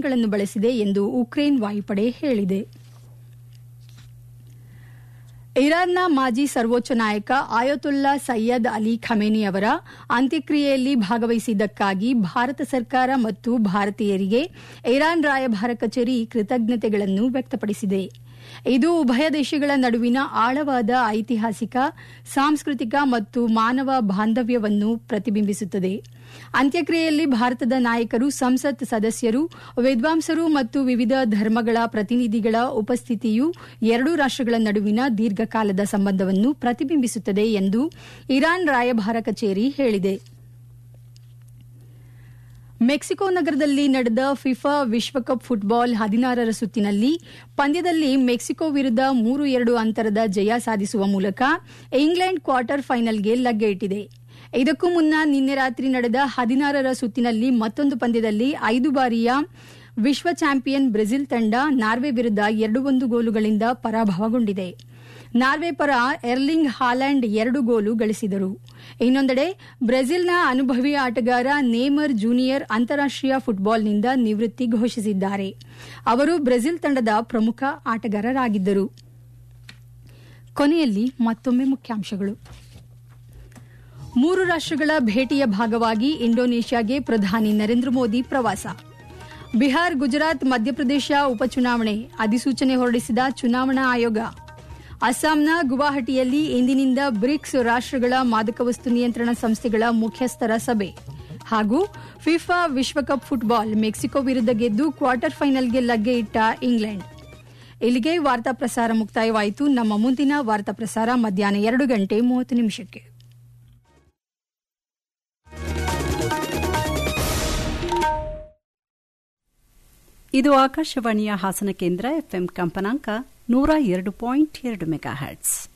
ಡ್ರೋನ್ಗಳನ್ನು ಬಳಸಿದೆ ಎಂದು ಉಕ್ರೇನ್ ವಾಯುಪಡೆ ಹೇಳಿದೆ ಇರಾನ್ನ ಮಾಜಿ ಸರ್ವೋಚ್ಚ ನಾಯಕ ಆಯತುಲ್ಲಾ ಸೈಯದ್ ಅಲಿ ಖಮೇನಿ ಅವರ ಅಂತ್ಯಕ್ರಿಯೆಯಲ್ಲಿ ಭಾಗವಹಿಸಿದ್ದಕ್ಕಾಗಿ ಭಾರತ ಸರ್ಕಾರ ಮತ್ತು ಭಾರತೀಯರಿಗೆ ಇರಾನ್ ರಾಯಭಾರ ಕಚೇರಿ ಕೃತಜ್ಞತೆಗಳನ್ನು ವ್ಯಕ್ತಪಡಿಸಿದೆ ಇದು ಉಭಯ ದೇಶಗಳ ನಡುವಿನ ಆಳವಾದ ಐತಿಹಾಸಿಕ ಸಾಂಸ್ಕೃತಿಕ ಮತ್ತು ಮಾನವ ಬಾಂಧವ್ಯವನ್ನು ಪ್ರತಿಬಿಂಬಿಸುತ್ತದೆ ಅಂತ್ಯಕ್ರಿಯೆಯಲ್ಲಿ ಭಾರತದ ನಾಯಕರು ಸಂಸತ್ ಸದಸ್ಯರು ವಿದ್ವಾಂಸರು ಮತ್ತು ವಿವಿಧ ಧರ್ಮಗಳ ಪ್ರತಿನಿಧಿಗಳ ಉಪಸ್ಥಿತಿಯು ಎರಡೂ ರಾಷ್ಟಗಳ ನಡುವಿನ ದೀರ್ಘಕಾಲದ ಸಂಬಂಧವನ್ನು ಪ್ರತಿಬಿಂಬಿಸುತ್ತದೆ ಎಂದು ಇರಾನ್ ರಾಯಭಾರ ಕಚೇರಿ ಹೇಳಿದೆ ಮೆಕ್ಸಿಕೋ ನಗರದಲ್ಲಿ ನಡೆದ ಫಿಫಾ ವಿಶ್ವಕಪ್ ಫುಟ್ಬಾಲ್ ಹದಿನಾರರ ಸುತ್ತಿನಲ್ಲಿ ಪಂದ್ಯದಲ್ಲಿ ಮೆಕ್ಸಿಕೋ ವಿರುದ್ಧ ಮೂರು ಎರಡು ಅಂತರದ ಜಯ ಸಾಧಿಸುವ ಮೂಲಕ ಇಂಗ್ಲೆಂಡ್ ಕ್ವಾರ್ಟರ್ ಫೈನಲ್ಗೆ ಲಗ್ಗೆ ಇಟ್ಟಿದೆ ಇದಕ್ಕೂ ಮುನ್ನ ನಿನ್ನೆ ರಾತ್ರಿ ನಡೆದ ಹದಿನಾರರ ಸುತ್ತಿನಲ್ಲಿ ಮತ್ತೊಂದು ಪಂದ್ಯದಲ್ಲಿ ಐದು ಬಾರಿಯ ವಿಶ್ವ ಚಾಂಪಿಯನ್ ಬ್ರೆಜಿಲ್ ತಂಡ ನಾರ್ವೆ ವಿರುದ್ಧ ಎರಡು ಒಂದು ಗೋಲುಗಳಿಂದ ಪರಾಭವಗೊಂಡಿದೆ ನಾರ್ವೆ ಪರ ಎರ್ಲಿಂಗ್ ಹಾಲ್ಯಾಂಡ್ ಎರಡು ಗೋಲು ಗಳಿಸಿದರು ಇನ್ನೊಂದೆಡೆ ಬ್ರೆಜಿಲ್ನ ಅನುಭವಿ ಆಟಗಾರ ನೇಮರ್ ಜೂನಿಯರ್ ಅಂತಾರಾಷ್ಟೀಯ ಫುಟ್ಬಾಲ್ನಿಂದ ನಿವೃತ್ತಿ ಘೋಷಿಸಿದ್ದಾರೆ ಅವರು ಬ್ರೆಜಿಲ್ ತಂಡದ ಪ್ರಮುಖ ಆಟಗಾರರಾಗಿದ್ದರು ಕೊನೆಯಲ್ಲಿ ಮತ್ತೊಮ್ಮೆ ಮುಖ್ಯಾಂಶಗಳು ಮೂರು ರಾಷ್ಟಗಳ ಭೇಟಿಯ ಭಾಗವಾಗಿ ಇಂಡೋನೇಷ್ಯಾಗೆ ಪ್ರಧಾನಿ ನರೇಂದ್ರ ಮೋದಿ ಪ್ರವಾಸ ಬಿಹಾರ್ ಗುಜರಾತ್ ಮಧ್ಯಪ್ರದೇಶ ಉಪಚುನಾವಣೆ ಅಧಿಸೂಚನೆ ಹೊರಡಿಸಿದ ಚುನಾವಣಾ ಆಯೋಗ ಅಸ್ಸಾಂನ ಗುವಾಹಟಿಯಲ್ಲಿ ಇಂದಿನಿಂದ ಬ್ರಿಕ್ಸ್ ರಾಷ್ಟಗಳ ಮಾದಕ ವಸ್ತು ನಿಯಂತ್ರಣ ಸಂಸ್ಥೆಗಳ ಮುಖ್ಯಸ್ಥರ ಸಭೆ ಹಾಗೂ ಫಿಫಾ ವಿಶ್ವಕಪ್ ಫುಟ್ಬಾಲ್ ಮೆಕ್ಸಿಕೋ ವಿರುದ್ಧ ಗೆದ್ದು ಕ್ವಾರ್ಟರ್ ಫೈನಲ್ಗೆ ಲಗ್ಗೆ ಇಟ್ಟ ಇಂಗ್ಲೆಂಡ್ ಇಲ್ಲಿಗೆ ವಾರ್ತಾ ಪ್ರಸಾರ ಮುಕ್ತಾಯವಾಯಿತು ನಮ್ಮ ಮುಂದಿನ ವಾರ್ತಾ ಪ್ರಸಾರ ಮಧ್ಯಾಹ್ನ ಎರಡು ಗಂಟೆ ಮೂವತ್ತು ನಿಮಿಷಕ್ಕೆ ಇದು ಆಕಾಶವಾಣಿಯ ಹಾಸನ ಕೇಂದ್ರ ಎಫ್ಎಂ ಕಂಪನಾಂಕ ನೂರ ಎರಡು ಪಾಯಿಂಟ್ ಎರಡು ಮೆಗಾ ಹ್ಯಾಟ್ಸ್